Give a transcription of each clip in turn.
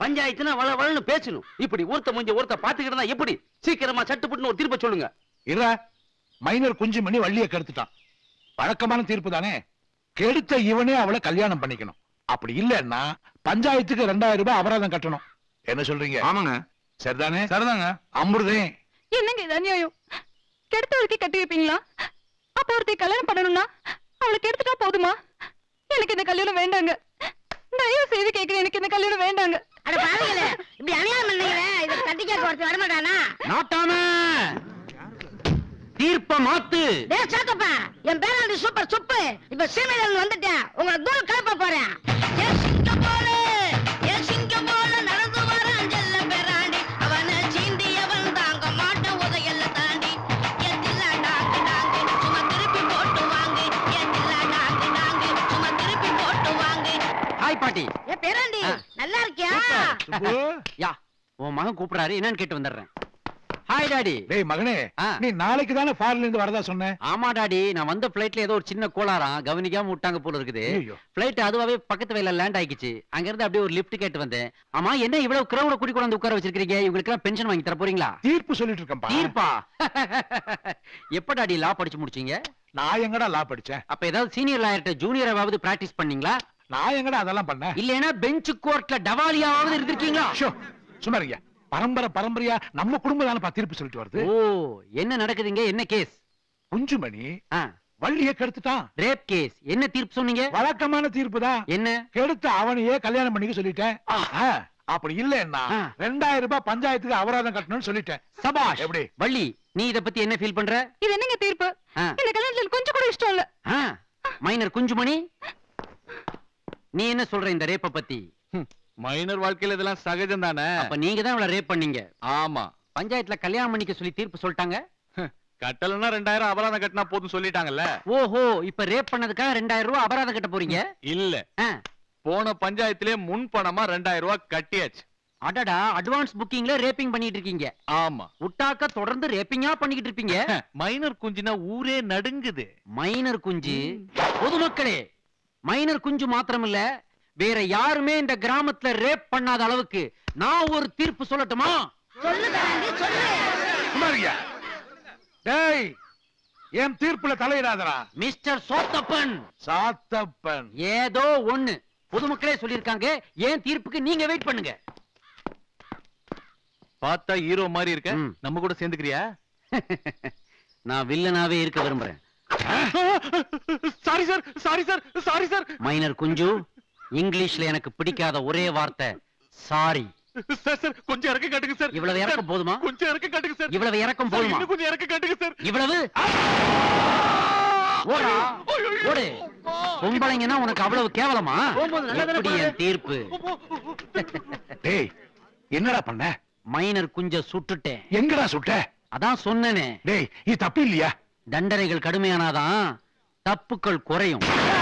பஞ்சாயத்துனா வள வளன்னு பேசணும் இப்படி ஒருத்த முடிஞ்ச ஒருத்த பாத்துக்கிட்டு இருந்தா எப்படி சீக்கிரமா சட்டுப்பட்டுன்னு ஒரு தீர்ப்பை சொல்லுங்க இல்ல மைனர் குஞ்சு மணி வள்ளிய கெடுத்துட்டான் வழக்கமான தீர்ப்பு தானே கெடுத்த இவனே அவளை கல்யாணம் பண்ணிக்கணும் அப்படி இல்லன்னா பஞ்சாயத்துக்கு ரெண்டாயிரம் ரூபாய் அபராதம் கட்டணும் என்ன சொல்றீங்க ஆமாங்க சரிதானே சரிதாங்க அமிர்தே என்னங்க இது அநியாயம் கெடுத்தவளுக்கே கட்டி வைப்பீங்களா அப்ப ஒருத்தி கல்யாணம் பண்ணணும்னா அவளை கெடுத்துட்டா போதுமா எனக்கு இந்த கல்யாணம் வேண்டாங்க தயவு செய்து கேக்குறேன் எனக்கு இந்த கல்யாணம் வேண்டாங்க அட பாருங்களே இப்படி அநியாயம் பண்ணீங்களே இத கட்டிக்க ஒருத்தர் வரமாட்டானா நாட்டாம தீர்ப்ப மாத்து டேய் சாத்தப்பா என் பேராண்டி சூப்பர் சுப்பு இப்ப சீமையில இருந்து வந்துட்டேன் உங்களை தூரம் கிளப்ப போறேன் ஏ சிங்கம் போல ஏ சிங்கம் போல நடந்து வரான் செல்ல பேராண்டி அவனை சீண்டியவன் தாங்க மாட்ட உதையல்ல தாண்டி ஏ தில்லா டாங்கு டாங்கு சும்மா திருப்பி போட்டு வாங்கு ஏ தில்லா டாங்கு டாங்கு சும்மா திருப்பி போட்டு வாங்கு ஹாய் பாட்டி ஏ பேராண்டி ஆ. நல்லா இருக்கியா சுப்பு. யா உன் மகன் கூப்பிடுறாரு என்னன்னு கேட்டு வந்துடுறேன் ஹாய் டாடி டேய் மகனே ஆ. நீ நாளைக்கு தானே ஃபாரின்ல இருந்து வரதா சொன்ன ஆமா டாடி நான் வந்த பிளைட்ல ஏதோ ஒரு சின்ன கோளாறாம் கவனிக்காம விட்டாங்க போல இருக்குது ஐயோ. பிளைட் அதுவாவே பக்கத்து வயல லேண்ட் ஆயிடுச்சு அங்க இருந்து அப்படியே ஒரு லிஃப்ட் கேட்டு வந்தேன் ஆமா என்ன இவ்வளவு கிரௌட கூட்டி கொண்டு வந்து உட்கார வச்சிருக்கீங்க இவங்களுக்கு எல்லாம் பென்ஷன் வாங்கி தர போறீங்களா தீர்ப்பு சொல்லிட்டு இருக்கேன்பா தீர்ப்பா எப்ப டாடி லா படிச்சு முடிச்சீங்க நான் எங்கடா லா படிச்சேன் அப்ப ஏதாவது சீனியர் லாயர்ட்ட ஜூனியராவது பிராக்டிஸ் பண்ணீங்களா நான் எங்கடா அதெல்லாம் பண்ணேன் இல்லைன்னா பெஞ்ச் கோர்ட்ல டவாலியாவது இருந்திருக்கீங்களா ஷோ, சும்மா இருங்க பரம்பரை பரம்பரையா நம்ம குடும்பம் தானப்பா தீர்ப்பு சொல்லிட்டு வருது ஓ என்ன நடக்குதுங்க என்ன கேஸ் குஞ்சுமணி வள்ளிய கெடுத்துட்டான் ரேப் கேஸ் என்ன தீர்ப்பு சொன்னீங்க வழக்கமான தீர்ப்பு தான் என்ன கெடுத்த அவனையே கல்யாணம் பண்ணிக்க சொல்லிட்டேன் ஆ, அப்படி இல்லன்னா ஆ. ரெண்டாயிரம் ரூபாய் பஞ்சாயத்துக்கு அபராதம் கட்டணும்னு சொல்லிட்டேன் சபாஷ் எப்படி வள்ளி நீ இத பத்தி என்ன ஃபீல் பண்ற இது என்னங்க தீர்ப்பு ஆ. இந்த கல்யாணத்துல எனக்கு கொஞ்சம் கூட இஷ்டம் இல்ல ஆ, மைனர் குஞ்சுமணி நீ என்ன சொல்ற இந்த ரேப்ப பத்தி மைனர் வாழ்க்கையில இதெல்லாம் சகஜம் தானே அப்ப நீங்க தான் இவள ரேப் பண்ணீங்க ஆமா பஞ்சாயத்துல கல்யாணம் பண்ணிக்க சொல்லி தீர்ப்பு சொல்லிட்டாங்க கட்டலன்னா ரெண்டாயிரம் அபராதம் கட்டினா போதும் சொல்லிட்டாங்கல்ல ஓஹோ இப்ப ரேப் பண்ணதுக்காக ரெண்டாயிரம் ரூபாய் அபராதம் கட்ட போறீங்க இல்ல ஆ, போன பஞ்சாயத்திலே முன் பணமா ரெண்டாயிரம் ரூபாய் கட்டியாச்சு அடடா அட்வான்ஸ் புக்கிங்ல ரேப்பிங் பண்ணிட்டு இருக்கீங்க ஆமா உட்டாக்க தொடர்ந்து ரேப்பிங்கா பண்ணிக்கிட்டு இருப்பீங்க மைனர் குஞ்சுனா ஊரே நடுங்குது மைனர் குஞ்சு பொதுமக்களே மைனர் குஞ்சு மாத்திரமில்ல வேற யாருமே இந்த கிராமத்துல ரேப் பண்ணாத அளவுக்கு நான் ஒரு தீர்ப்பு சொல்லட்டுமா சொல்லு பேராண்டி சொல்லு சும்மா இருங்க. டேய் என் தீர்ப்புல தலையிடாதடா மிஸ்டர் சோத்தப்பன் சாத்தப்பன் ஏதோ ஒண்ணு பொதுமக்களே சொல்லிருக்காங்க ஏன் தீர்ப்புக்கு நீங்க வெயிட் பண்ணுங்க பார்த்தா ஹீரோ மாதிரி இருக்க ம். நம்ம கூட சேர்ந்துக்கிறியா நான் வில்லனாவே இருக்க விரும்புறேன் sorry sir sorry sir sorry sir minor Kunju இங்கிலீஷ்ல எனக்கு பிடிக்காத ஒரே வார்த்தை சாரி சார் சார் கொஞ்சம் இறக்க காட்டுங்க சார் இவ்வளவு இறக்கம் போதுமா கொஞ்சம் இறக்க காட்டுங்க சார் இவ்வளவு இறக்கம் சார், போதுமா இன்னும் கொஞ்சம் இறக்க காட்டுங்க சார் இவ்வளவு ஓடா ஓடு பொம்பளைங்கன்னா உனக்கு அவ்வளவு கேவலமா எப்படி என் தீர்ப்பு டேய் என்னடா பண்ண மைனர் குஞ்ச சுட்டுட்டேன் எங்கடா சுட்ட அதான் சொன்னனே டேய் இது தப்பு இல்லையா தண்டனைகள் கடுமையானாதான் தப்புக்கள் குறையும்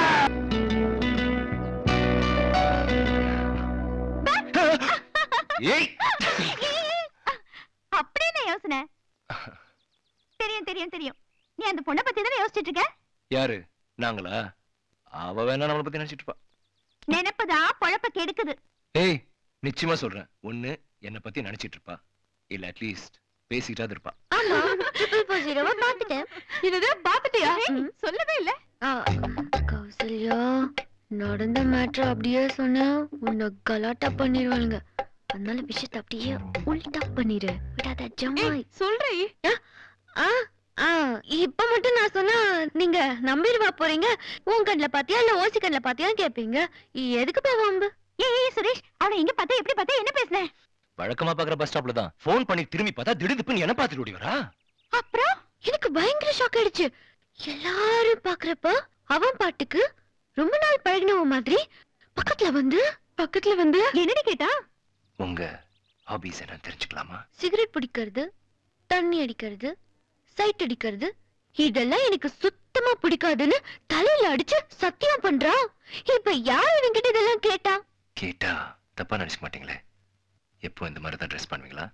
ஏய் அப்படின்னு யோசனை தெரியும் தெரியும் தெரியும் நீ அந்த பொண்ணை பத்தி தானே யோசிச்சுட்டு இருக்க யாரு நாங்களா அவ வேணா நம்மளை பத்தி நினைச்சிட்டு இருப்பா நினைப்புதான் பொழப்ப கெடுக்குது ஏய் நிச்சயமா சொல்றேன் ஒண்ணு என்ன பத்தி நினைச்சிட்டு இருப்பா இல்ல அட்லீஸ்ட் பேசிக்கிட்டாது இருப்பா ஆமா ட்ரிபிள் ஃபோர் ஜீரோவா பாத்துட்டேன் இதுதான் பாத்துட்டியா சொல்லவே இல்ல கௌசல்யா நடந்த மேட்ரு அப்படியே சொன்ன உன்னை கலாட்டா பண்ணிடுவாளுங்க அதனால விஷயத்தை அப்படியே உல்டா பண்ணிடு விடாத ஜமாய் சொல்றீ ஆ ஆ இப்ப மட்டும் நான் சொன்னா நீங்க நம்பிடுவா போறீங்க உன் கண்ணுல பாத்தியா இல்ல ஓசி கண்ணுல பாத்தியான்னு கேப்பீங்க எதுக்கு பாவம்பு ஏய் சுரேஷ் அவனை எங்க பார்த்தா எப்படி பார்த்தா என்ன பேசுன வழக்கமா பாக்குற பஸ் ஸ்டாப்ல தான் போன் பண்ணி திரும்பி பார்த்தா திடுதுப்புன்னு என்ன பார்த்துட்டு ஓடி வரா அப்புறம் எனக்கு பயங்கர ஷாக் ஆயிடுச்சு எல்லாரும் பாக்குறப்ப அவன் பாட்டுக்கு ரொம்ப நாள் பழகினவ மாதிரி பக்கத்துல வந்து பக்கத்துல வந்து என்னடி கேட்டா உங்க ஹாபிஸ் என்ன தெரிஞ்சுக்கலாமா சிகரெட் பிடிக்கிறது தண்ணி அடிக்கிறது சைட் அடிக்கிறது இதெல்லாம் எனக்கு சுத்தமா பிடிக்காதுன்னு தலையில அடிச்சு சத்தியம் பண்றான் இப்ப யார் இவன்கிட்ட இதெல்லாம் கேட்டா கேட்டா தப்பா நினைச்சுக்க மாட்டீங்களே எப்போ இந்த மாதிரி தான் ட்ரெஸ் பண்ணுவீங்களா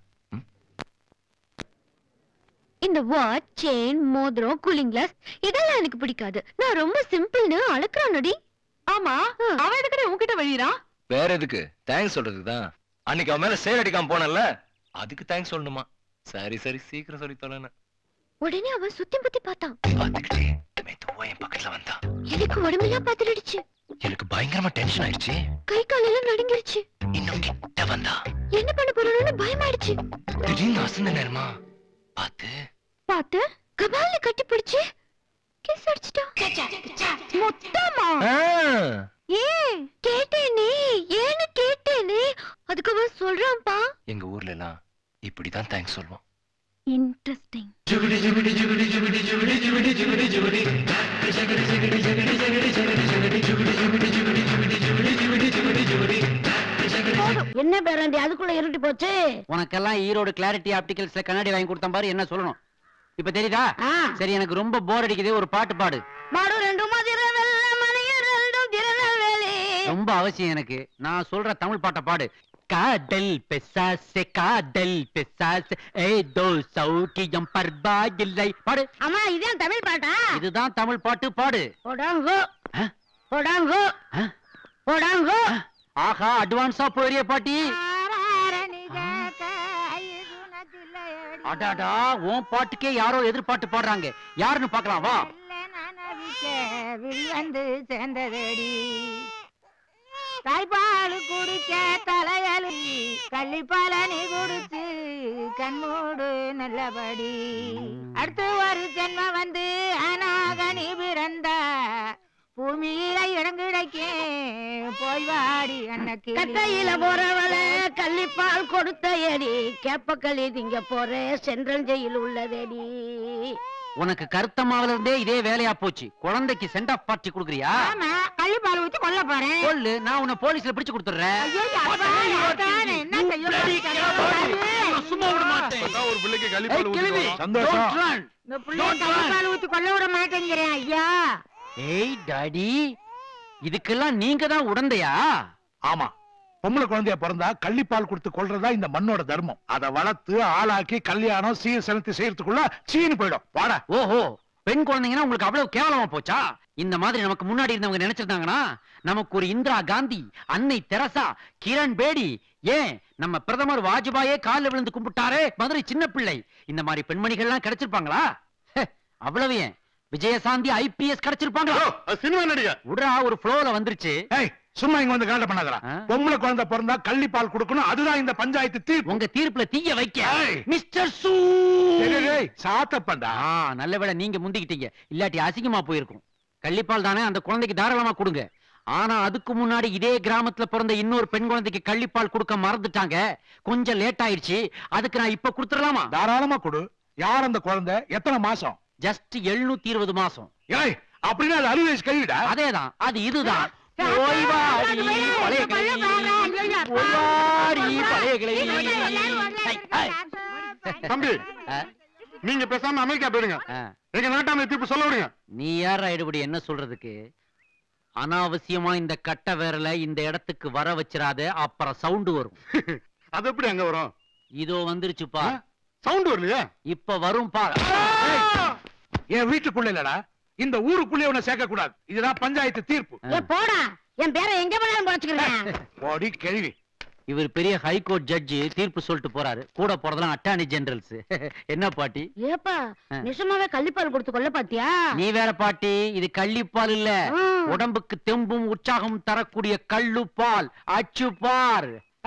இந்த வாட்ச் செயின் மோதிரம் கூலிங் கிளாஸ் இதெல்லாம் எனக்கு பிடிக்காது நான் ரொம்ப சிம்பிள்னு அழக்கிறானடி ஆமா அவன் எதுக்கடி உன்கிட்ட வழிறான் வேற எதுக்கு தேங்க்ஸ் சொல்றதுக்கு தான் அன்னைக்கு அவன் மேல சேர் அடிக்காம போனல அதுக்கு தேங்க்ஸ் சொல்லணுமா சரி சரி சீக்கிரம் சொல்லி தொலைன உடனே அவன் சுத்தி முத்தி பார்த்தான் பாத்துக்கிட்டே மெதுவா என் பக்கத்துல வந்தா எனக்கு உடம்பெல்லாம் பதறிடுச்சு எனக்கு பயங்கரமா டென்ஷன் ஆயிடுச்சு கை காலெல்லாம் நடுங்கிருச்சு இன்னும் கிட்ட வந்தா என்ன பண்ண போறோம்னு பயமாயிடுச்சு திடீர்னு அசந்த நேரமா பார்த்து பார்த்து கபால்ல கட்டி பிடிச்சு கிஸ் அடிச்சிட்டான் மொத்தமா ஏன் கேட்டேனே ஏன்னு கேட்டேனே அதுக்கு அவன் சொல்றான்ப்பா எங்க ஊர்ல எல்லாம் இப்படிதான் தேங்க்ஸ் சொல்லுவோம் இன்ட்ரெஸ்டிங் என்ன பேராண்டி அதுக்குள்ள இருட்டி போச்சு உனக்கெல்லாம் ஈரோடு கிளாரிட்டி ஆப்டிகல்ஸ்ல கண்ணாடி வாங்கி கொடுத்தேன் பாரு என்ன சொல்லணும் இப்ப தெரியுதா ஆ. சரி எனக்கு ரொம்ப போர் அடிக்குது ஒரு பாட்டு பாடு மாடு ரெண்டு மதிர வெள்ள மணியர் ரெண்டும் திருநெல்வேலி ரொம்ப அவசியம் எனக்கு நான் சொல்ற தமிழ் பாட்டை பாடு காதல் பெசாசே காதல் பெசாசே ஏதோ சௌக்கியம் பர்பா இல்லை பாடு அம்மா இதான் தமிழ் பாட்டா இதுதான் தமிழ் பாட்டு பாடு போடாங்கோ ஆ? போடாங்கோ ஆ? போடாங்கோ ஆஹா அட்வான்ஸா போறிய பாட்டி அடாடா உன் பாட்டுக்கே யாரோ எதிர்பாட்டு பாடுறாங்க யாருன்னு பார்க்கலாம் வா வந்து சேர்ந்ததடி தாய்ப்பால் குடிச்ச தலையலி கள்ளிப்பால நீ குடிச்சு கண்மூடு நல்லபடி அடுத்து ஒரு ஜென்ம வந்து அனாக நீ பிறந்த பூமியில இடம் கிடைக்கும் போய் வாடி அன்னைக்கு கட்டையில போறவள கள்ளிப்பால் கொடுத்த எடி கேப்பக்களி திங்க போற சென்றஞ்சையில் உள்ளதடி உனக்கு கருத்தமாவில இருந்தே இதே வேலையா போச்சு குழந்தைக்கு சென்ட் ஆஃப் பார்ட்டி கொடுக்குறியா ஆமா கள்ளிப்பால் ஊத்தி கொல்ல போறேன் சொல்லு நான் உன்னை போலீஸ்ல பிடிச்சு கொடுத்துறேன் ஐயோ, அப்பா, அதான் என்ன செய்ய போறீங்க? சும்மா விட மாட்டேன் இப்பதான் ஒரு பிள்ளைக்கு ஏய், கழிப்பால் கிழவி, சந்தோஷம். don't run. இந்த புள்ளைய கள்ளிப்பால் ஊத்தி கொல்ல விட மாட்டேங்கிறேன் ஐயா ஏய் டாடி இதுக்கெல்லாம் நீங்க தான் உடந்தையா ஆமா பொம்பளை குழந்தைய பிறந்தா கள்ளிப்பால் கொடுத்து கொள்றதா இந்த மண்ணோட தர்மம் அதை வளர்த்து ஆளாக்கி கல்யாணம் சீர் செலுத்தி செய்யறதுக்குள்ள சீனு போயிடும் வாடா ஓஹோ பெண் குழந்தைங்கன்னா உங்களுக்கு அவ்வளவு கேவலமா போச்சா இந்த மாதிரி நமக்கு முன்னாடி இருந்தவங்க நினைச்சிருந்தாங்கன்னா நமக்கு ஒரு இந்திரா காந்தி அன்னை தெரசா கிரண் பேடி ஏன் நம்ம பிரதமர் வாஜ்பாயே காலில் விழுந்து கும்பிட்டாரே மதுரை சின்ன பிள்ளை இந்த மாதிரி பெண்மணிகள்லாம் கிடைச்சிருப்பாங்களா ஹே, அவ்வளவு ஏன் விஜயசாந்தி ஐபிஎஸ் கிடைச்சிருப்பாங்களா சினிமா நடிகை விடுறா ஒரு ஃப்ளோல வந்துருச்சு ஏய் சும்மா இங்க வந்து காண்ட பண்ணாதடா ஆ? பொம்பளை குழந்தை பிறந்தா கள்ளிப்பால் கொடுக்கணும் அதுதான் இந்த பஞ்சாயத்து தீர்ப்பு உங்க தீர்ப்புல தீய வைக்க ஏய். மிஸ்டர் சூ டேய், டேய், டேய், சாத்தப்பண்டா ஆ நல்ல வேளை நீங்க முந்திக்கிட்டீங்க இல்லாட்டி அசிங்கமா போயிருக்கும் கள்ளிப்பால் தானே அந்த குழந்தைக்கு தாராளமா கொடுங்க ஆனா அதுக்கு முன்னாடி இதே கிராமத்துல பிறந்த இன்னொரு பெண் குழந்தைக்கு கள்ளிப்பால் கொடுக்க மறந்துட்டாங்க கொஞ்சம் லேட் ஆயிருச்சு அதுக்கு நான் இப்ப கொடுத்துடலாமா தாராளமா கொடு யார் அந்த குழந்தை எத்தனை மாசம் ஜஸ்ட் எழுநூத்தி இருபது மாசம் ஏய் அப்படின்னா அது அறுபது வயசு கழிவிடா அதேதான் அது இதுதான் ஓய்வாடி பழைய கிளவி ஓய்வாடி பழைய கிளவி ஐ, ஐ. தம்பி ஆ, நீங்க பேசாம அமெரிக்கா போயிடுங்க ஆ. எங்க நாட்டாமை தீர்ப்பு சொல்ல விடுங்க நீ யார் எடுபடி என்ன சொல்றதுக்கு அனாவசியமா இந்த கட்ட விரல இந்த இடத்துக்கு வர வச்சிராத அப்புறம் சவுண்ட் வரும் அது எப்படி அங்க வரும் இதோ வந்துருச்சுப்பா சவுண்ட் வரலையா இப்ப வரும் பா என் வீட்டுக்குள்ள இல்லடா இந்த ஊருக்குள்ளே உன்னை சேர்க்க கூடாது இதுதான் பஞ்சாயத்து தீர்ப்பு ஏ போடா என் பேரை எங்க போனாலும் குறைச்சுக்கிறேன் போடி கேள்வி இவர் பெரிய ஹைகோர்ட் ஜட்ஜி தீர்ப்பு சொல்லிட்டு போறாரு கூட போறதெல்லாம் அட்டார்னி ஜெனரல்ஸ் என்ன பாட்டி ஏப்பா நிஜமாவே கள்ளிப்பால் கொடுத்து கொல்ல பாத்தியா நீ வேற பாட்டி இது கள்ளிப்பால் இல்ல ம். உடம்புக்கு தெம்பும் உற்சாகம் தரக்கூடிய கள்ளுப்பால் அச்சுப்பார்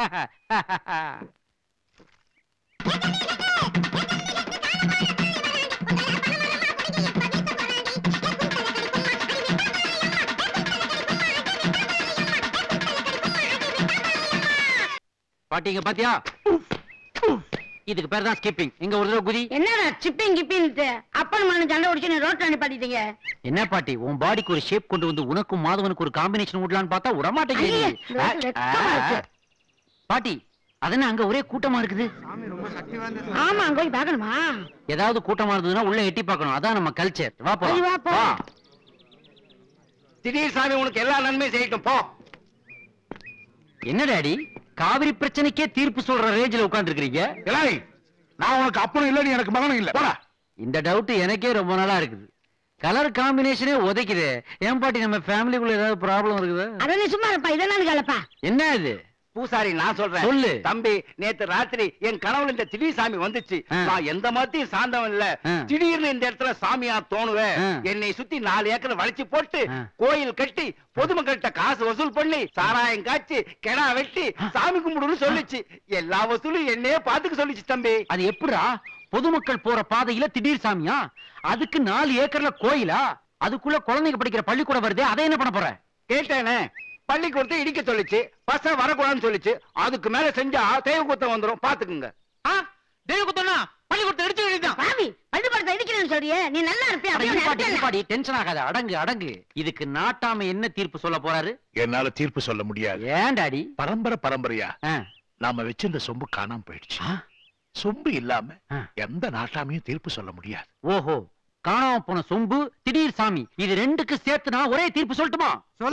பாட்டிங்க பாத்தியா இதுக்கு பேர் தான் ஸ்கிப்பிங் இங்க ஒரு தடவை குதி என்னடா சிப்பிங் கிப்பின்ட்டு அப்பன் மண்ணு சண்டை உடிச்சு நீ ரோட்ல நிப்பாட்டிட்டீங்க என்ன பாட்டி உன் பாடிக்கு ஒரு ஷேப் கொண்டு வந்து உனக்கும் மாதவனுக்கு ஒரு காம்பினேஷன் விடலான்னு பார்த்தா ஐயே, விடமாட்டேங்குது இந்த வயசுல வெக்கமா இருக்கு. பாட்டி அதென்ன அங்க ஒரே கூட்டமா இருக்குது ஆமா அங்க போய் பாக்கணுமா ஏதாவது கூட்டமா இருந்ததுன்னா உள்ள எட்டி பார்க்கணும் அதான் நம்ம கல்ச்சர் வா சரி, வா, போலாம் போ. வா திடீர் சாமி உனக்கு எல்லா நன்மையும் செய்யட்டும் போ என்ன டாடி காவிரி பிரச்சனைக்கே தீர்ப்பு சொல்ற ரேஞ்சில உட்கார்ந்துருக்கீங்க ஏய் நான் உனக்கு அப்பனும் இல்ல நீ எனக்கு மகனும் இல்ல போடா இந்த டவுட் எனக்கே ரொம்ப நாளா இருக்குது கலர் காம்பினேஷனே உதைக்குது ஏன் பாட்டி நம்ம ஃபேமிலிக்குள்ள ஏதாவது ப்ராப்ளம் இருக்குதா அத நீ சும்மா இருப்பா இதை நான் கேளப்பா என்ன இது பூசாரி நான் சொல்றேன் சொல்லு தம்பி நேத்து ராத்திரி என் கனவுல இந்த திடீர் சாமி வந்துச்சு ஆ. நான் எந்த மதத்தையும் சார்ந்தவன் இல்ல ஆ. திடீர்னு இந்த இடத்துல சாமியா தோணுவேன் ஆ. என்னை சுத்தி நாலு ஏக்கர் வளைச்சு போட்டு ஆ. கோயில் கட்டி பொதுமக்கள்கிட்ட காசு வசூல் பண்ணி சாராயம் காய்ச்சி கெடா வெட்டி சாமி கும்பிடுன்னு சொல்லுச்சு எல்லா வசூலும் என்னையே பாத்துக்க சொல்லுச்சு தம்பி அது எப்படிடா பொதுமக்கள் போற பாதையில திடீர் சாமியா அதுக்கு நாலு ஏக்கர்ல கோயிலா அதுக்குள்ள குழந்தைங்க படிக்கிற பள்ளிக்கூடம் வருதே அதை என்ன பண்ண போற கேட்டேனே பள்ளிக்கூடத்தை இடிக்க சொல்லுச்சு பசங்க வரக்கூடாதுன்னு சொல்லுச்சு அதுக்கு மேல செஞ்சா தெய்வ குத்தம் வந்துரும் பாத்துக்குங்க தெய்வ குத்தம்னா பள்ளிக்கூடத்தை இடிச்சு வேண்டியதுதான் பாவி பள்ளிக்கூடத்தை இடிக்கிறேன்னு சொல்றியே நீ நல்லா இருப்பியா அட, அப்படியே இருப்பாடி, நினைச்சேன். இருப்பாடி, டென்ஷன் ஆகாத அடங்கு அடங்கு இதுக்கு நாட்டாம என்ன தீர்ப்பு சொல்ல போறாரு என்னால தீர்ப்பு சொல்ல முடியாது ஏன் டாடி பரம்பரை பரம்பரையா ஆ, நாம வச்சிருந்த சொம்பு காணாம போயிடுச்சு ஆ, சொம்பு இல்லாம ஆ. எந்த நாட்டாமையும் தீர்ப்பு சொல்ல முடியாது ஓஹோ காணாம போன சொம்பு திடீர் சாமி இது ரெண்டுக்கு சேர்த்து நான் ஒரே தீர்ப்பு சொல்லட்டுமா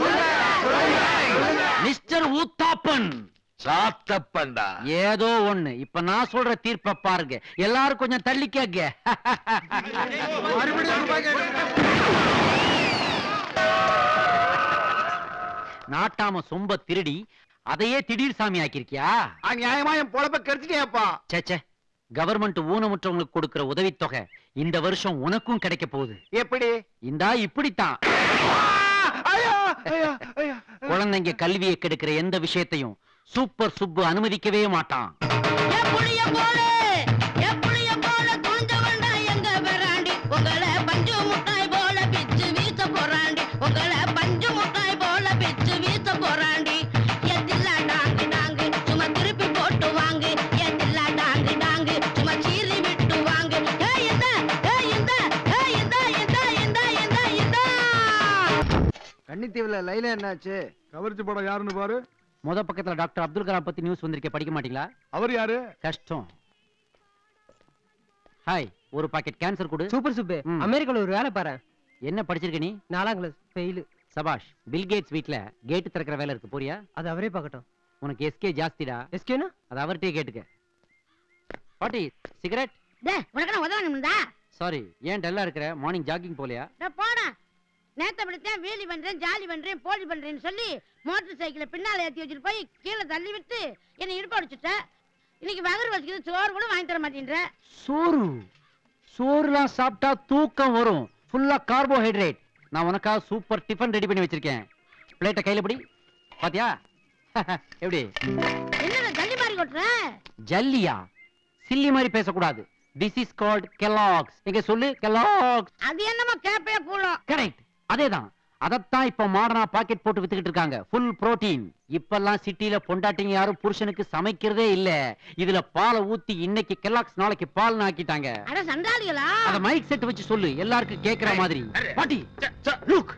மிஸ்டர் ஊத்தாப்பன் சாத்தப்பண்டா ஏதோ ஒண்ணு இப்ப நான் சொல்ற தீர்ப்ப பாருங்க எல்லாரும் கொஞ்சம் தள்ளி கேக்க நாட்டாம சொம்ப திருடி அதையே திடீர் சாமி ஆக்கிருக்கியா நியாயமா என் பொழப்ப கெடுத்துட்டேப்பா சேச்சே கவர்மெண்ட் ஊனமுற்றவங்களுக்கு கொடுக்கிற உதவித்தொகை இந்த வருஷம் உனக்கும் கிடைக்க போகுது எப்படி இந்தா இப்படித்தான் ஐயா ஐயா ஐயா குழந்தைங்க கல்வியை கெடுக்கிற எந்த விஷயத்தையும் சூப்பர் சுப்பு அனுமதிக்கவே மாட்டான் என் புளிய போல, என் புளிய போல துணிஞ்சவன்டா எங்க பெறாண்டி. உங்களை பஞ்சு முட்டாய் போல பிச்சு வீச போறாண்டி. உங்களை பஞ்சு முட்டாய் போல பிச்சு வீச போறாண்டி. எத்தில்லா டாங்கு டாங்கு, சும்மா திருப்பி போட்டு வாங்கு. எத்தில்லா டாங்கு டாங்கு, சும்மா சீறி விட்டு வாங்கு. ஏய் இந்தா, ஏய் இந்தா, ஏய் இந்தா, இந்தா, இந்தா, இந்தா, இந்தா. கன்னித்தீவுல லைல என்னாச்சு கவரிச்சு படம் யாருன்னு பாரு முத பக்கத்துல டாக்டர் அப்துல் கலாம் பத்தி நியூஸ் வந்திருக்கே படிக்க மாட்டீங்களா அவர் யாரு கஷ்டம் ஹாய் ஒரு பாக்கெட் கேன்சர் கொடு சூப்பர் சுப்பு ம். அமெரிக்கால ஒரு வேலை பாரு என்ன படிச்சிருக்க நீ நாலாம் கிளாஸ் ஃபெயில் சபாஷ் பில் கேட்ஸ் வீட்ல கேட் திறக்கிற வேலை இருக்கு போறியா அது அவரே பார்க்கட்டும் உனக்கு எஸ்கே ஜாஸ்திடா எஸ்கேனா அது அவர்கிட்டயே கேட்டுக்க பாட்டி சிகரெட் டேய், உனக்கு என்ன உதவணும்டா சாரி ஏன் டல்லா இருக்கிற மார்னிங் ஜாகிங் போலையா டேய், போடா நேத்த படித்தேன் வீலி பண்றேன் ஜாலி பண்றேன் போலி பண்றேன்னு சொல்லி மோட்டர் சைக்கிளை பின்னால ஏத்தி வச்சுட்டு போய் கீழே தள்ளி விட்டு என்னை இடுப்பு அடிச்சுட்ட இன்னைக்கு வகர் வச்சுக்கிது சோறு கூட வாங்கி தர மாட்டேன்ற சோறு சோறுலாம் சாப்பிட்டா தூக்கம் வரும் ஃபுல்லா கார்போஹைட்ரேட் நான் உனக்காக சூப்பர் டிஃபன் ரெடி பண்ணி வச்சிருக்கேன் பிளேட்டை கையில பிடி பாத்தியா எப்படி என்னடா ஜல்லி மாதிரி கொட்டுற ஜல்லியா சில்லி மாதிரி பேசக்கூடாது திஸ் இஸ் கால்ட் கெலாக்ஸ் எங்க சொல்லு கெலாக்ஸ் அது என்னமோ கேப்பே கூடும் கரெக்ட் அதேதான் அதத்தான் இப்ப மாடர்னா பாக்கெட் போட்டு வித்துக்கிட்டு இருக்காங்க ஃபுல் புரோட்டீன் இப்பெல்லாம் சிட்டில பொண்டாட்டிங்க யாரும் புருஷனுக்கு சமைக்கிறதே இல்ல இதுல பாலை ஊத்தி இன்னைக்கு கெலாக்ஸ் நாளைக்கு பால் ஆக்கிட்டாங்க அட சண்டாளிகளா அத மைக் செட் வச்சு சொல்லு எல்லாருக்கும் கேக்குற மாதிரி பாட்டி லுக்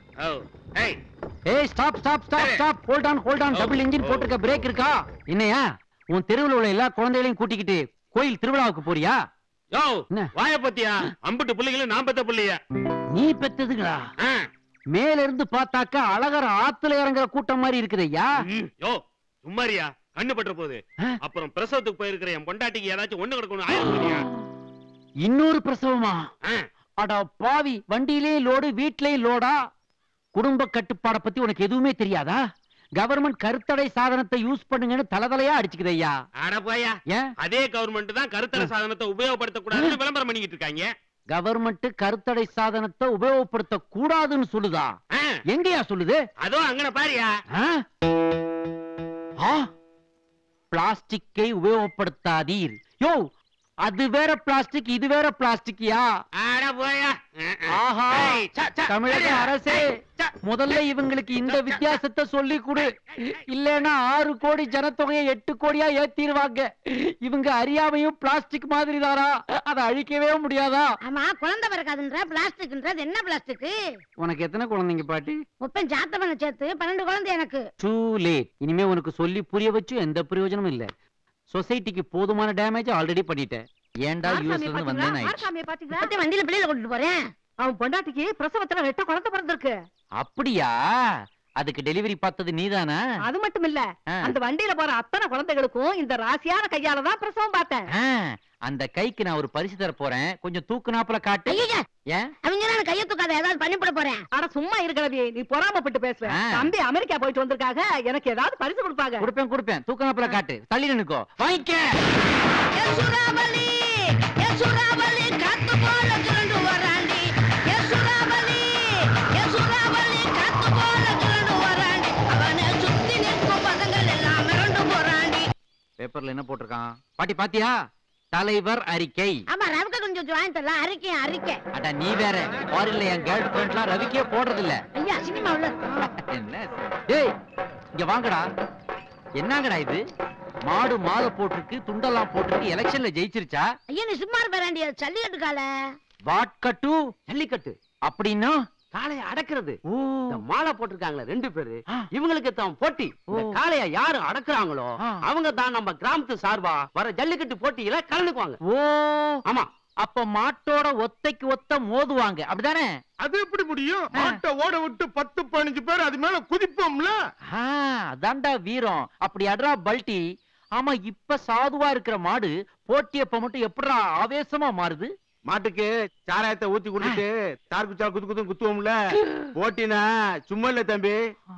ஏய் stop stop stop stop hold on hold on double engine போட்டிருக்க பிரேக் இருக்கா என்னையா உன் தெருவுல உள்ள எல்லா குழந்தைகளையும் கூட்டிக்கிட்டு கோயில் திருவிழாவுக்கு போறியா யோ என்ன? வாய பத்தியா அம்புட்டு பிள்ளைகளும் நான் பெத்த பிள்ளைய நீ பெத்ததுங்களா மேல இருந்து பார்த்தாக்கா அழகர் ஆத்துல இறங்குற கூட்டம் மாதிரி இருக்குது ஐயா யோ சும்மாரியா கண்ணு பற்ற போகுது ஆ. அப்புறம் பிரசவத்துக்கு போயிருக்கிற என் பொண்டாட்டிக்கு ஏதாச்சும் ஒண்ணு கிடக்கணும் ஆயிரம் இன்னொரு பிரசவமா அட பாவி வண்டியிலே லோடு வீட்லயும் லோடா குடும்ப கட்டுப்பாட பத்தி உனக்கு எதுவுமே தெரியாதா கவர்மெண்ட் கருத்தடை சாதனத்தை யூஸ் பண்ணுங்கன்னு தலதலையா அடிச்சுக்குது ஐயா அட போயா ஏன் அதே கவர்மெண்ட் தான் கருத்தர சாதனத்தை உபயோகப்படுத்த கூடாதுன்னு விளம்பரம் பண்ணிக்கிட்டு இருக்காங்க கவர்மெண்ட் கருத்தடை சாதனத்தை உபயோகப்படுத்த கூடாதுன்னு சொல்லுதா ஆ, எங்கயா சொல்லுது அதோ அங்கன பாரியா ஆ? ஆ? பிளாஸ்டிக்கை உபயோகப்படுத்தாதீர் யோ அது வேற பிளாஸ்டிக் இது வேற பிளாஸ்டிக்கியா அட போயா ஆஹா ஏய், ச, ச, தமிழக சரியா? அரசே ஏய், ச. முதல்ல இவங்களுக்கு இந்த வித்தியாசத்தை சொல்லி கொடு இல்லைன்னா ஆறு கோடி ஜனத்தொகையை எட்டு கோடியா ஏத்திருவாங்க இவங்க அறியாமையும் பிளாஸ்டிக் மாதிரி தாரா அதை அழிக்கவே முடியாதா ஆமா குழந்தை பிறக்காதுன்ற பிளாஸ்டிக்ன்றது என்ன பிளாஸ்டிக் உனக்கு எத்தனை குழந்தைங்க பாட்டி முப்பன் ஜாத்த பண்ண சேர்த்து பன்னெண்டு குழந்தை எனக்கு டூ லேட் இனிமே உனக்கு சொல்லி புரிய வச்சு எந்த பிரயோஜனமும் இல்ல சொசைட்டிக்கு போதுமான டேமேஜ் ஆல்ரெடி பண்ணிட்டேன் ஏன்டா யூஎஸ்ல இருந்து வந்தேன் ஆயிடுச்சு. பத்தி வண்டியில பிள்ளையில கொண்டுட்டு போறேன் அவன் பொண்டாட்டிக்கு பிரசவத்துல ரெட்ட குழந்தை பிறந்திருக்கு அப்படியா அதுக்கு டெலிவரி பார்த்தது நீதானா அது மட்டும் இல்ல ஆ. அந்த வண்டியில போற அத்தனை குழந்தைகளுக்கும் இந்த ராசியான கையால தான் பிரசவம் பார்த்தேன் ஆ, அந்த கைக்கு நான் ஒரு பரிசு தர போறேன் கொஞ்சம் தூக்குனாப்புல காட்டு ஐயா ஏன் அவங்க கைய தூக்காத ஏதாவது பண்ணிவிட போறேன் அட சும்மா இருக்கிறவி நீ பொறாமப்பட்டு பேசுற ஆ. தம்பி அமெரிக்கா போயிட்டு வந்திருக்காக எனக்கு ஏதாவது பரிசு கொடுப்பாங்க கொடுப்பேன் கொடுப்பேன் தூக்கணப்புல காட்டு தள்ளி நின்னுக்கோ வாங்கிக்க ஏ சூறாவளி ஏ சூறாவளி காத்து போல சுரண்டு வராண்டி ஏ சூறாவளி ஏ சூறாவளி காத்து போல சுரண்டு வராண்டி அவனை சுத்தி நிற்கும் பசங்கள் எல்லாம் மிரண்டு போறாண்டி பேப்பர்ல என்ன போட்டிருக்கான் பாட்டி பாத்தியா தலைவர் அறிக்கை ஆமா ரவுக்க கொஞ்சம் வாங்கி தரலாம் அறிக்கை அறிக்கை அட நீ வேற ஃபாரின்ல என் கேர்ள் ஃபிரெண்ட்லாம் ரவிக்கே போடுறது இல்ல ஐயா சினிமாவுல என்ன டேய் இங்க வாங்கடா என்னங்கடா இது மாடு மாலை போட்டிருக்கு துண்டெல்லாம் போட்டிருக்கு எலெக்ஷன்ல ஜெயிச்சிருச்சா ஐயா நீ சும்மா இருப்பாண்டி சல்லிக்கட்டு கால வாட்கட்டு ஜல்லிக்கட்டு அப்படின்னா காளைய அடக்குறது ஓ இந்த மாலை போட்டிருக்காங்களே ரெண்டு பேரு ஆ. இவங்களுக்கு தான் போட்டி இந்த ஓ. காளைய யாரு அடக்குறாங்களோ ஆ. அவங்க தான் நம்ம கிராமத்து சார்பா வர ஜல்லிக்கட்டு போட்டியில கலந்துக்குவாங்க ஓ ஆமா அப்ப மாட்டோட ஒத்தைக்கு ஒத்த மோதுவாங்க அப்படிதானே அது எப்படி முடியும் ஆ. மாட்டை ஓட விட்டு பத்து பதினஞ்சு பேர் அது மேல குதிப்போம்ல ஆ, அதான்டா வீரம் அப்படி அட்ரா பல்டி ஆமா இப்ப சாதுவா இருக்கிற மாடு போட்டியப்ப மட்டும் எப்படிடா ஆவேசமா மாறுது மாட்டுக்கு சாராயத்தை ஊத்தி குடிச்சிட்டு தார் குச்சா குத்து குத்து குத்துவோம்ல போட்டினா சும்மா இல்ல தம்பி ஆ,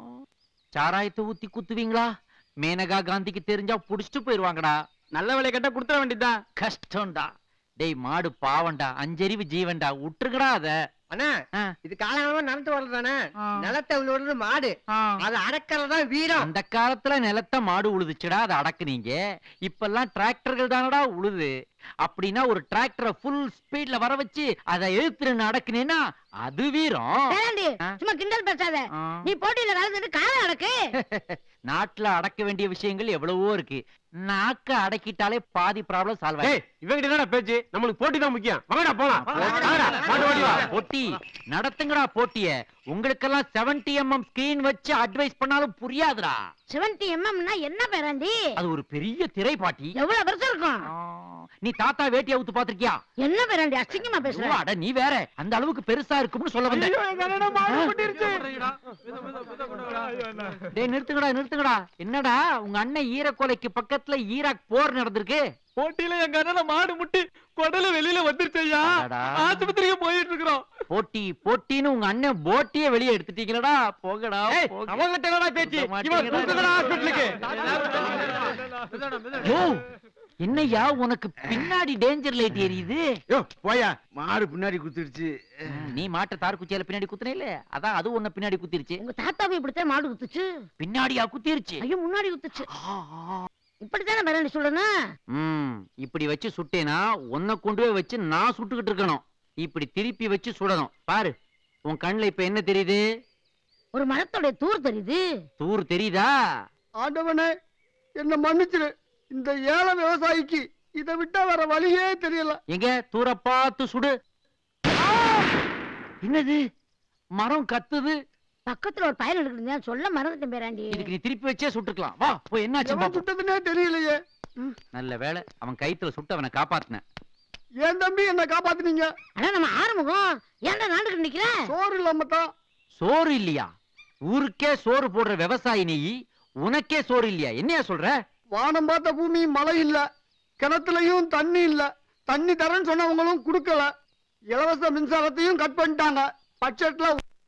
சாராயத்தை ஊத்தி குத்துவீங்களா மேனகா காந்திக்கு தெரிஞ்சா புடிச்சிட்டு போயிருவாங்கடா நல்ல வேலை கேட்டா கொடுத்துட வேண்டியதுதான் கஷ்டம்டா டேய் மாடு பாவம்டா அஞ்சறிவு ஜீவன்டா விட்டுருக்கடா அத அண்ணா ஆ. இது காலகாலமா நடந்து வர்றதானே ஆ. நிலத்தை விழுறது மாடு ஆ. அது அடக்கிறதா வீரம் அந்த காலத்துல நிலத்த மாடு உழுதுச்சுடா அதை அடக்குனீங்க இப்பெல்லாம் டிராக்டர்கள் தானடா உழுது அப்படின்னா ஒரு டிராக்டரை ஃபுல் ஸ்பீட்ல வர வச்சு அதை எழுத்துன்னு அடக்குனேன்னா அது வீரம் பேராண்டி ஆ. சும்மா கிண்டல் பேசாத ஆ. நீ போட்டியில கலந்துட்டு காலை அடக்கு நாட்டுல அடக்க வேண்டிய விஷயங்கள் எவ்வளவோ இருக்கு நாக்க அடக்கிட்டாலே பாதி ப்ராப்ளம் சால்வ் ஆயிடும் ஏய் இவங்கிட்ட என்னடா பேச்சு நம்மளுக்கு போட்டி தான் முக்கியம் வாங்கடா போலாம் வாங்கடா, மாட்டு ஓட்டி வா. போட்டி நடத்துங்கடா போட்டிய உங்களுக்கெல்லாம் 70 எம்எம் ஸ்கிரீன் வச்சு அட்வைஸ் பண்ணாலும் புரியாதுடா செவன்டி எம்எம்னா என்ன பேராண்டி அது ஒரு பெரிய திரை பாட்டி எவ்வளவு பெருசா இருக்கும் ஆ, நீ தாத்தா வேட்டி அவுத்து பாத்திருக்கியா என்ன பேராண்டி அசிங்கமா பேசுற அட நீ வேற அந்த அளவுக்கு பெருசா இருக்கும்னு சொல்ல வந்தேன் ஐயோ, எங்க அண்ணனை மாடு கொட்டிருச்சு. டேய் நிறுத்துங்கடா நிறுத்துங்கடா என்னடா உங்க அண்ணன் ஈரக்கோலைக்கு பக்கத்துல ஈராக் போர் நடந்திருக்கு போட்டியில எங்க அண்ணனை மாடு முட்டி குடல வெளியில வந்துருச்சு ஐயா அடடா. ஆஸ்பத்திரிக்கு போயிட்டு இருக்கிறோம் போட்டி போட்டின்னு உங்க அண்ணன் போட்டியே வெளியே எடுத்துட்டீங்களடா போங்கடா போங்க. அவங்கிட்ட என்னடா பேச்சு விட இவன் மாட்டீங்கடா. கூப்பிடுறா ஹாஸ்பிட்டலுக்கு யோ என்னய்யா உனக்கு பின்னாடி டேஞ்சர் லைட் எரியுது யோ போயா மாடு பின்னாடி குத்திருச்சு நீ மாட்ட தார் குச்சியால பின்னாடி குத்துனே இல்ல அதான் அது உன்ன பின்னாடி குத்திருச்சு உங்க தாத்தாவை இப்படித்தான் மாடு குத்துச்சு பின்னாடியா குத்திருச்சு ஐயோ முன்னாடி குத்துச்சு இப்படித்தானே பேராண்டி சொல்லணும் ம் இப்படி வச்சு சுட்டேனா உன்னை கொண்டு போய் வச்சு நான் சுட்டுக்கிட்டு இருக்கணும் இப்படி திருப்பி வச்சு சுடணும் பாரு உன் கண்ணுல இப்ப என்ன தெரியுது ஒரு மரத்தோட தூர் தெரியுது தூர் தெரியுதா ஆண்டவனே என்ன மன்னிச்சிரு இந்த ஏழை விவசாயிக்கு இதை விட்டா வேற வழியே தெரியல எங்க தூர பார்த்து சுடு ஆ! என்னது மரம் கத்துது பக்கத்துல ஒரு பயல் எடுக்கிறீங்க சொல்ல மறந்துட்டேன் பேராண்டி இதுக்கு நீ திருப்பி வச்சே சுட்டுக்கலாம் வா போய் என்னாச்சு எவன் பாப்போம். சுட்டதுன்னே தெரியலையே நல்ல வேளை அவன் கைத்துல சுட்டு அவனை காப்பாத்தின ஏன் தம்பி என்ன காப்பாத்துனீங்க ஆனா நம்ம ஆறுமுகம் ஏன்டா நாண்டுகிட்டு நிக்கிற சோறு இல்லாம தான் சோறு இல்லையா ஊருக்கே சோறு போடுற விவசாயி நீ உனக்கே சோறு இல்லையா என்னையா சொல்ற வானம் பார்த்த பூமி மழை இல்ல கிணத்துலயும் தண்ணி இல்ல தண்ணி தரேன்னு சொன்னவங்களும் கொடுக்கல இலவச மின்சாரத்தையும் கட் பண்ணிட்டாங்க பட்ஜெட்ல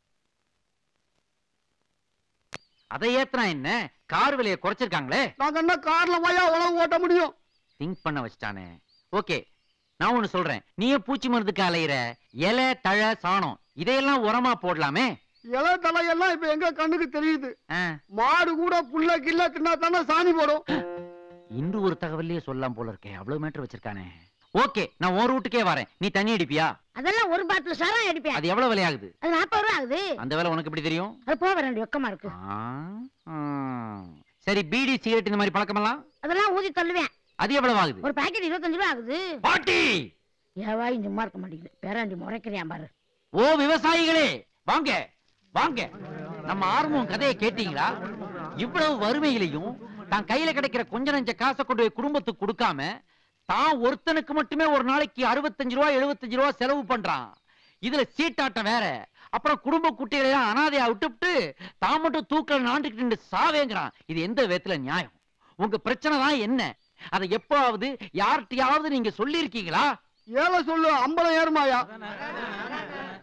அதை ஏத்துனா என்ன கார் விலையை குறைச்சிருக்காங்களே நாங்க என்ன கார்ல வாயா உழவு ஓட்ட முடியும் திங்க் பண்ண வச்சுட்டானே ஓகே நான் ஒண்ணு சொல்றேன் நீயே பூச்சி மருந்துக்கு அலையிற இலை தழை சாணம் இதையெல்லாம் உரமா போடலாமே இலை தலையெல்லாம் இப்ப எங்க கண்ணுக்கு தெரியுது ஆ, மாடு கூட புல்ல கில்ல தின்னா தானே சாணி போடும் இன்று ஒரு தகவல்லையே சொல்லலாம் போல இருக்கே அவ்வளவு மீட்டர் வச்சிருக்கானே ஓகே நான் ஒரு ரூட்டுக்கே வரேன் நீ தண்ணி அடிப்பியா அதெல்லாம் ஒரு பாட்டில் சாரம் அடிப்பேன் அது எவ்வளவு விலையாகுது அது நாற்பது ரூபா ஆகுது அந்த வேலை உனக்கு எப்படி தெரியும் அது போக வேண்டாம் வெக்கமா இருக்கு ஆ, ஆ. சரி பீடி சிகரெட் இந்த மாதிரி பழக்கமெல்லாம் அதெல்லாம் ஊதி தள்ளுவேன் அது எவ்வளவு ஆகுது ஒரு பாக்கெட் இருபத்தஞ்சு ரூபா ஆகுது பாட்டி ஏவாய் சும்மா இருக்க மாட்டேங்குது பேராண்டி முறைக்கிறியா பாரு ஓ விவசாயிகளே வாங்க வாங்க நம்ம ஆர்வம் கதையை கேட்டீங்களா இவ்வளவு வறுமையிலையும் தான் கையில கிடைக்கிற கொஞ்ச நஞ்ச காசை கொண்டு போய் குடும்பத்துக்கு கொடுக்காம தான் ஒருத்தனுக்கு மட்டுமே ஒரு நாளைக்கு அறுபத்தஞ்சு ரூபா எழுபத்தஞ்சு ரூபா செலவு பண்றான் இதுல சீட்டாட்டம் வேற அப்புறம் குடும்ப குட்டிகளை எல்லாம் அனாதையா விட்டுவிட்டு தான் மட்டும் தூக்கல நாண்டுகிட்டு நின்னு சாவேங்கிறான் இது எந்த விதத்துல நியாயம் உங்க பிரச்சனை தான் என்ன அதை எப்பாவது யார்கிட்டயாவது நீங்க சொல்லியிருக்கீங்களா ஏழை சொல்லு அம்பலம் ஏறுமாயா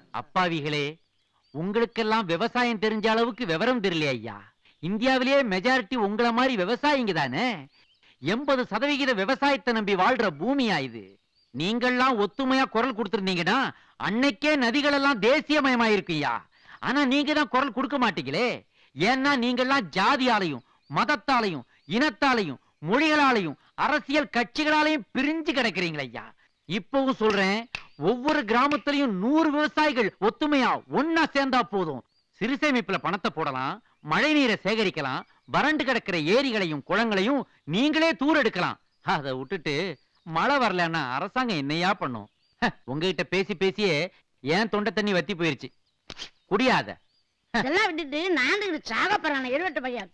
அப்பாவிகளே உங்களுக்கெல்லாம் விவசாயம் தெரிஞ்ச அளவுக்கு விவரம் தெரியலையா ஐயா இந்தியாவிலேயே மெஜாரிட்டி உங்களை மாதிரி விவசாயிங்க தானே எண்பது சதவிகித விவசாயத்தை நம்பி வாழ்ற பூமியா இது நீங்கள்லாம் ஒத்துமையா குரல் கொடுத்திருந்தீங்கன்னா அன்னைக்கே நதிகள் எல்லாம் தேசியமயமாயிருக்குய்யா ஆனா நீங்க தான் குரல் கொடுக்க மாட்டீங்களே ஏன்னா நீங்கள்லாம் ஜாதியாலையும் மதத்தாலையும் இனத்தாலையும் மொழிகளாலையும் அரசியல் கட்சிகளாலையும் பிரிஞ்சு கிடக்குறீங்களே ஐயா இப்பவும் சொல்றேன் ஒவ்வொரு கிராமத்திலையும் நூறு விவசாயிகள் ஒத்துமையா ஒன்னா சேர்ந்தா போதும் சிறுசேமிப்புல பணத்தை போடலாம் மழை நீரை சேகரிக்கலாம் வறண்டு கிடக்கிற ஏரிகளையும் குளங்களையும் நீங்களே தூர் எடுக்கலாம் அதை விட்டுட்டு மழை வரலன்னா அரசாங்கம் என்னையா பண்ணும் ஹ, உங்ககிட்ட பேசி பேசியே ஏன் தொண்டை தண்ணி வத்தி போயிருச்சு குடியாத இதெல்லாம் விட்டுட்டு நான் சாக போறான இருவட்டு பையன்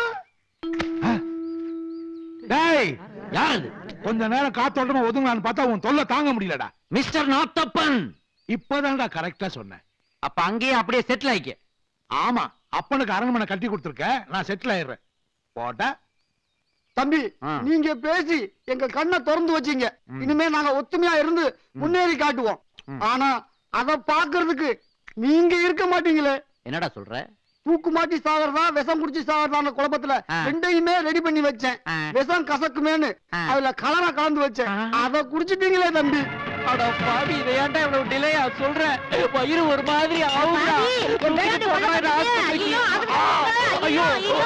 டேய் யாரு கொஞ்ச நேரம் காத்தோட்டமா ஒதுங்கலான்னு பார்த்தா உன் தொல்லை தாங்க முடியலடா மிஸ்டர் நாத்தப்பன் இப்பதான்டா கரெக்டா சொன்னேன் அப்ப அங்கேயே அப்படியே செட்டில் ஆயிக்க ஆமா அப்பனுக்கு அரண்மனை கட்டி கொடுத்துருக்க நான் செட்டில் ஆயிடுறேன் போட்டா தம்பி ஆ. நீங்க பேசி எங்க கண்ணை திறந்து வச்சீங்க ம். இனிமே நாங்க ஒத்துமையா இருந்து முன்னேறி காட்டுவோம் ம். ஆனா அத பாக்குறதுக்கு நீங்க இருக்க மாட்டீங்களே என்னடா சொல்ற தூக்கு மாட்டி சாகிறதா விஷம் குடிச்சு சாகிறதான குழப்பத்துல ஆ. ரெண்டையுமே ரெடி பண்ணி வச்சேன் ஆ. விஷம் கசக்குமேன்னு ஆ. அதுல கலரா கலந்து வச்சேன் ஆ. அத குடிச்சிட்டீங்களே தம்பி அட பாவி இதை ஏன்டா இவ்வளவு டிலேயா சொல்ற வயிறு ஒரு மாதிரி ஆகுதா பாவி, என் பேராண்டி உள்ள போறீங்க. ஐயோ, அதுக்கு ஐயோ ஐயோ,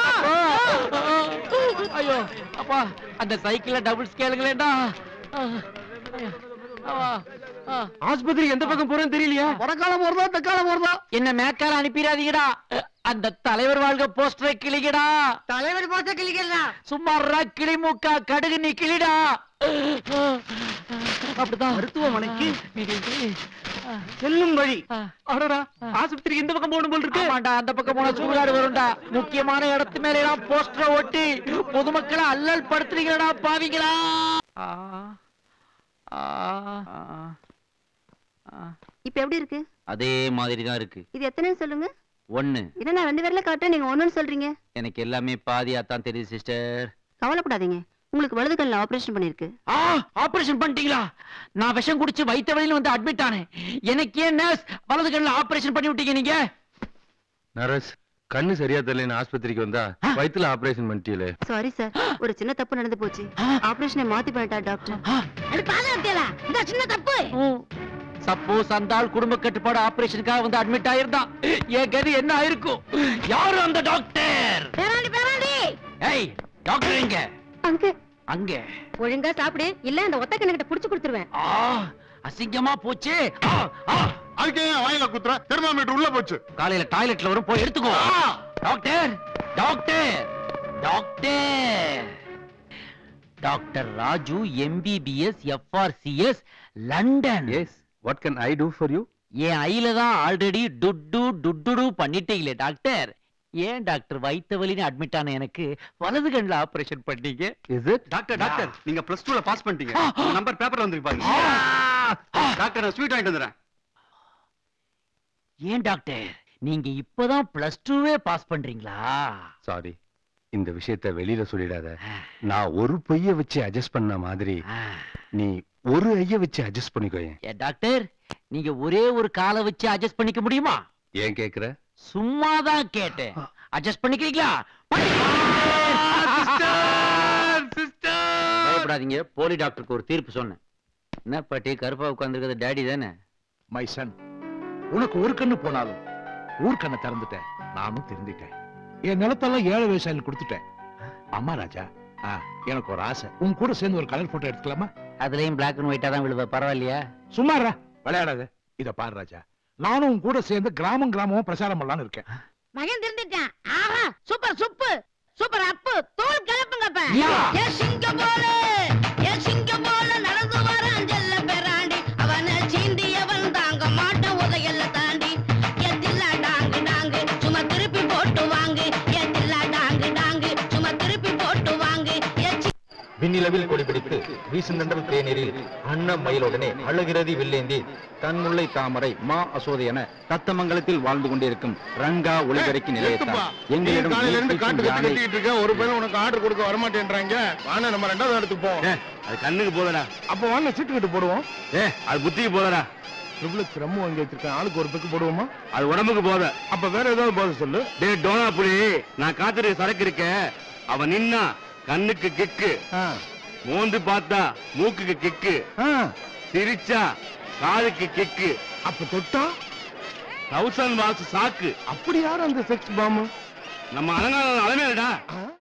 ஐயோ அப்பா அந்த சைக்கிள்ல டபுள் ஸ்கேலுங்களேடா ஆஸ்பத்திரி எந்த பக்கம் போறேன்னு தெரியலையா வடக்கால போறதா தெக்கால போறதா என்ன மேக்கால அனுப்பிடாதீங்கடா அந்த தலைவர் வாழ்க போஸ்டரை கிளிக்கடா தலைவர் போச்ச கிளிக்கிறா சும்மா கிளி மூக்கா கடுகு நீ கிளிடா அப்படிதான் மருத்துவமனைக்கு செல்லும் வழி அடடா ஆஸ்பத்திரிக்கு இந்த பக்கம் போகணும் போல் இருக்கு ஆமாண்டா அந்த பக்கம் போனா சூடாடு வரும்டா முக்கியமான இடத்து மேல எல்லாம் போஸ்டரை ஒட்டி பொதுமக்களை அல்லல் படுத்துறீங்களா பாவிங்களா ஆ, ஆ, ஆ, ஆ. இப்ப எப்படி இருக்கு அதே மாதிரி தான் இருக்கு இது எத்தனை சொல்லுங்க ஒண்ணு என்ன நான் ரெண்டு பேர்ல காட்டுறேன் நீங்க ஒண்ணுன்னு சொல்றீங்க எனக்கு எல்லாமே பாதியா தான் தெரியுது சிஸ்டர் கவலைப்படாதீங்க உங்களுக்கு வலது கண்ணில் ஆபரேஷன் பண்ணிருக்கு ஆ ஆபரேஷன் பண்ணிட்டீங்களா நான் விஷம் குடிச்சு வயித்த வழியில வந்து அட்மிட் ஆனேன் எனக்கு ஏன் நர்ஸ் வலது கண்ணில் ஆபரேஷன் பண்ணி விட்டீங்க நீங்க நரஸ் கண்ணு சரியா தெரியல ஆஸ்பத்திரிக்கு வந்தா வயித்துல ஆபரேஷன் பண்ணிட்டீங்களே சாரி சார் ஒரு சின்ன தப்பு நடந்து போச்சு ஆபரேஷனை மாத்தி பண்ணிட்டா டாக்டர் அது பாதுகாத்தியலா இந்த சின்ன தப்பு சப்போஸ் அந்த ஆள் குடும்ப கட்டுப்பாடு ஆபரேஷனுக்காக வந்து அட்மிட் ஆயிருந்தான் என் கதி என்ன ஆயிருக்கும் யாரு அந்த டாக்டர் பேராண்டி பேராண்டி ஏய் டாக்டர் எங்க அங்க அங்க ஒழுங்கா சாப்பிடு இல்ல அந்த ஒத்த கிட்ட புடிச்சு கொடுத்துருவேன் ஆ அசிங்கமா போச்சு ஆ, ஆ. அதுக்கு ஏன் வாயில குத்துற தெர்மாமீட்டர் உள்ள போச்சு காலையில டாய்லெட்ல வரும் போய் எடுத்துக்கோ doctor doctor doctor doctor Raju MBBS FRCS London yes what can I do for you என் ஐல தான் ஆல்ரெடி டுட்டு டுட்டுடு பண்ணிட்டீங்களே டாக்டர் ஏன் டாக்டர் வயித்த வலின்னு அட்மிட் ஆன எனக்கு வலது கண்ணில் ஆபரேஷன் பண்ணீங்க இஸ் இட் டாக்டர் டாக்டர் நீங்க பிளஸ் டூல பாஸ் பண்ணிட்டீங்க உங்க நம்பர் பேப்பர்ல வந்திருக்கு பாருங்க டாக்டர் நான் ஸ்வீட் வாங்கிட்டு வந்துடுறேன் ஏன் டாக்டர் நீங்க இப்பதான் பிளஸ் டூவே பாஸ் பண்றீங்களா சாரி இந்த விஷயத்த வெளியில சொல்லிடாத நான் ஒரு பொய்ய வச்சு அட்ஜஸ்ட் பண்ண மாதிரி ஆ. நீ ஒரு ஐய வச்சு அட்ஜஸ்ட் பண்ணிக்கோ ஏன் டாக்டர் நீங்க ஒரே ஒரு காலை வச்சு அட்ஜஸ்ட் பண்ணிக்க முடியுமா ஏன் கேக்குற சும்மா தான் கேட்டேன் அட்ஜஸ்ட் பண்ணிக்கிறீங்களா பயப்படாதீங்க போலி டாக்டருக்கு ஒரு தீர்ப்பு சொன்னேன் என்ன பாட்டி கருப்பா உட்கார்ந்துருக்கிறது டேடி தானே மை சன் உனக்கு ஒரு கண்ணு போனாலும் ஊர் கண்ணை திறந்துட்டேன் நானும் திருந்திட்டேன் என் நிலத்தெல்லாம் ஏழை விவசாயிகள் கொடுத்துட்டேன் அம்மா ராஜா ஆ, எனக்கு ஒரு ஆசை உன் கூட சேர்ந்து ஒரு கலர் போட்டோ எடுத்துக்கலாமா அதுலயும் பிளாக் அண்ட் ஒயிட்டா தான் விழுவ பரவாயில்லையா சும்மாரா விளையாடாத இத பாரு ராஜா நானும் உன் கூட சேர்ந்து கிராமம் கிராமமும் பிரச்சாரம் பண்ணலாம்னு இருக்கேன் மகன் திருந்துட்டான் ஆஹா சூப்பர் சுப்பு சூப்பர் அப்பு தோல் கிளப்புங்கப்ப யா. ஏ சிங்கம் போல ஏ சிங்கம் போல நடந்து வரான் செல்ல பெறாண்டி அவனை சீண்டியவன் தாங்க மாட்டான் உதையல்ல தாண்டி ஏ தில்லா டாங்கு டாங்கு சும்மா திருப்பி போட்டு வாங்கு ஏ தில்லா டாங்கு டாங்கு சும்மா திருப்பி போட்டு வாங்கு ஏ சி- விண்ணிலவில் கொடி பிடித்து வீசுந்தண்டல் தேநீரில் அன்ன மயிலுடனே அழுகிறது வில்லேந்தி தன்முல்லை தாமரை மா அசோதை என தத்தமங்கலத்தில் வாழ்ந்து கொண்டிருக்கும் ரங்கா ஒளிபெருக்கி நிலையத்தான் எங்களிடம் ஈர்ப்பிக்கும் யானை இருக்க ஒரு பையன் உனக்கு ஆர்டர் கொடுக்க வரமாட்டேன்றாங்க வாங்க நம்ம ரெண்டாவது இடத்துக்கு போவோம் அது கண்ணுக்கு போதடா அப்ப வாங்க சீட்டு கட்டு போடுவோம் ஏ அது புத்திக்கு போதடா ட்ரிபிள் ரம்மு வாங்கி வச்சிருக்கேன் ஆளுக்கு ஒரு பெக்கு போடுவோமா அது உடம்புக்கு போத அப்ப வேற ஏதாவது போத சொல்லு டே டோனா புலி நான் காத்துட்டு சரக்கு இருக்க அவன் நின்னா கண்ணுக்கு கிக்கு ஆ, மோந்து பார்த்தா மூக்குக்கு கிக்கு ஆ, சிரிச்சா காதுக்கு கிக்கு அப்ப தொட்டா தௌசண்ட் வாட்ஸ் சாக்கு அப்படி யாரு அந்த செக்ஸ் பாம்பு நம்ம அலங்காரம் அலமேடா ஆ?